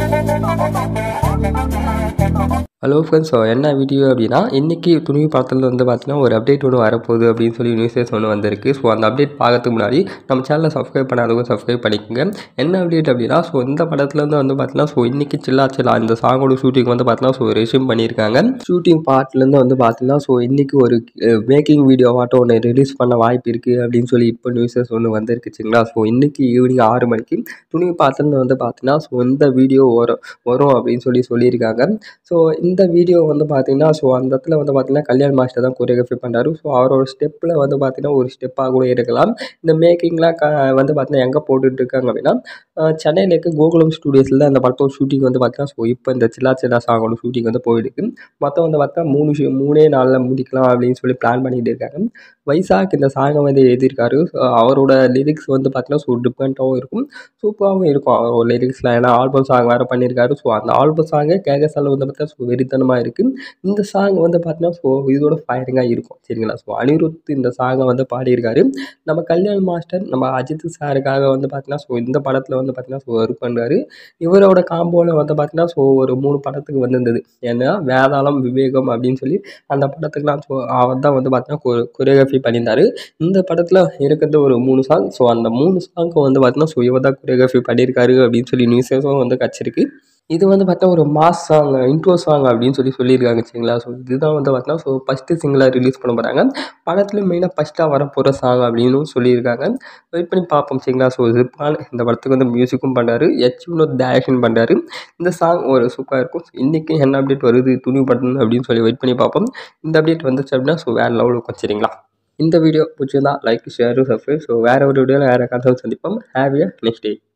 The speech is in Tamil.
ஹலோ ஃப்ரெண்ட்ஸ் ஸோ என்ன வீடியோ அப்படின்னா இன்றைக்கி துணிவு படத்தில் வந்து பார்த்தீங்கன்னா ஒரு அப்டேட் ஒன்று வரப்போகுது அப்படின்னு சொல்லி நியூஸஸ் ஒன்று வந்திருக்கு ஸோ அந்த அப்டேட் பார்க்கறதுக்கு முன்னாடி நம்ம சேனலை சப்ஸ்கிரைப் பண்ணாதவங்க சப்ஸ்கிரைப் பண்ணிக்கோங்க என்ன அப்டேட் அப்படின்னா ஸோ இந்த படத்துலேருந்து வந்து பார்த்தீங்கன்னா ஸோ இன்றைக்கி சில்லா சில்லா இந்த சாங்கோட ஷூட்டிங் வந்து பார்த்தீங்கன்னா ஸோ ரெஷ்யூம் பண்ணியிருக்காங்க ஷூட்டிங் பார்ட்லேருந்து வந்து பார்த்தீங்கன்னா ஸோ இன்றைக்கி ஒரு மேக்கிங் வீடியோவாட்டம் ஒன்று ரிலீஸ் பண்ண வாய்ப்பு இருக்குது அப்படின்னு சொல்லி இப்போ நியூஸஸ் ஒன்று வந்திருக்குச்சுங்களா ஸோ இன்றைக்கி ஈவினிங் ஆறு மணிக்கு துணிவு பார்த்துலேருந்து வந்து பார்த்தீங்கன்னா ஸோ இந்த வீடியோ வரும் வரும் அப்படின்னு சொல்லி சொல்லியிருக்காங்க ஸோ இந்த வீடியோ வந்து பார்த்தீங்கன்னா ஸோ அந்த இடத்துல வந்து பார்த்தீங்கன்னா கல்யாண் மாஸ்டர் தான் கொரியோகிராஃபி பண்ணுறாரு ஸோ அவரோட ஸ்டெப்பில் வந்து பார்த்தீங்கன்னா ஒரு ஸ்டெப்பாக கூட இருக்கலாம் இந்த மேக்கிங்லாம் க வந்து பார்த்தீங்கன்னா எங்கே போட்டுட்டு இருக்காங்க அப்படின்னா அஹ் சென்னையில் இருக்க கோகுலம் ஸ்டூடியோஸில் அந்த படத்தோட ஷூட்டிங் வந்து பார்த்தீங்கன்னா ஸோ இப்போ இந்த சில்லா சில்லா சாங்கோட ஷூட்டிங் வந்து போயிருக்கு மொத்தம் வந்து பார்த்தா மூணு ஷூ மூணே நாளில் முடிக்கலாம் அப்படின்னு சொல்லி பிளான் பண்ணிட்டு இருக்காங்க வைசாக் இந்த சாங்கை வந்து எழுதியிருக்காரு ஸோ அவரோட லிரிக்ஸ் வந்து பார்த்தீங்கன்னா ஸோ டிஃப்ரெண்ட்டாகவும் இருக்கும் சூப்பராகவும் இருக்கும் அவரோட லிரிக்ஸில் ஏன்னா ஆல்பம் சாங் வேறு பண்ணியிருக்காரு ஸோ அந்த ஆல்பம் சாங்கே கேட்க சொல்ல வந்து பார்த்தா ஸோ வெறித்தனமாக இருக்குது இந்த சாங் வந்து பார்த்தீங்கன்னா ஸோ இதோட ஃபயரிங்காக இருக்கும் சரிங்களா ஸோ அனிருத் இந்த சாங்கை வந்து பாடியிருக்காரு நம்ம கல்யாண் மாஸ்டர் நம்ம அஜித் சாருக்காக வந்து பார்த்தீங்கன்னா ஸோ இந்த படத்தில் வந்து பார்த்தீங்கன்னா ஸோ ஒர்க் பண்ணுறாரு இவரோட காம்போவில் வந்து பார்த்தீங்கன்னா ஸோ ஒரு மூணு படத்துக்கு வந்திருந்தது ஏன்னா வேதாளம் விவேகம் அப்படின்னு சொல்லி அந்த படத்துக்குலாம் ஸோ அவர் தான் வந்து பார்த்தீங்கன்னா கொரியோகிராஃபி பண்ணியிருந்தாரு இந்த படத்தில் இருக்கிறது ஒரு மூணு சாங் ஸோ அந்த மூணு சாங்க்கு வந்து பார்த்தீங்கன்னா ஸோ இவர் தான் கொரியோகிராஃபி பண்ணியிருக்காரு அப்படின்னு சொல்லி நியூஸஸும் வந்து கிடச்சிருக்கு இது வந்து பார்த்தா ஒரு மாஸ் சாங் இன்ட்ரோ சாங் அப்படின்னு சொல்லி சொல்லியிருக்காங்க சரிங்களா ஸோ இதுதான் வந்து பார்த்தீங்கன்னா ஸோ ஃபஸ்ட்டு சிங்கிளாக ரிலீஸ் பண்ண போகிறாங்க படத்தில் மெயினாக ஃபஸ்ட்டாக வரப்போகிற சாங் அப்படின்னு சொல்லியிருக்காங்க வெயிட் பண்ணி பார்ப்போம் சரிங்களா ஸோ ஜிப்பான் இந்த படத்துக்கு வந்து மியூசிக்கும் பண்ணுறாரு எச் வினோத் டைரக்ஷன் பண்ணுறாரு இந்த சாங் ஒரு சூப்பராக இருக்கும் இன்றைக்கி என்ன அப்டேட் வருது துணி பட்டன் அப்படின்னு சொல்லி வெயிட் பண்ணி பார்ப்போம் இந்த அப்டேட் வந்துச்சு அப்படின்னா ஸோ வேறு லெவலில் இருக்கும் சரிங்களா இந்த வீடியோ பிடிச்சிருந்தா லைக் ஷேர் சப்ஸ்கிரைப் ஸோ வேறு ஒரு வீடியோவில் வேறு கதை சந்திப்போம் ஹேவியா நெக்ஸ்ட் டே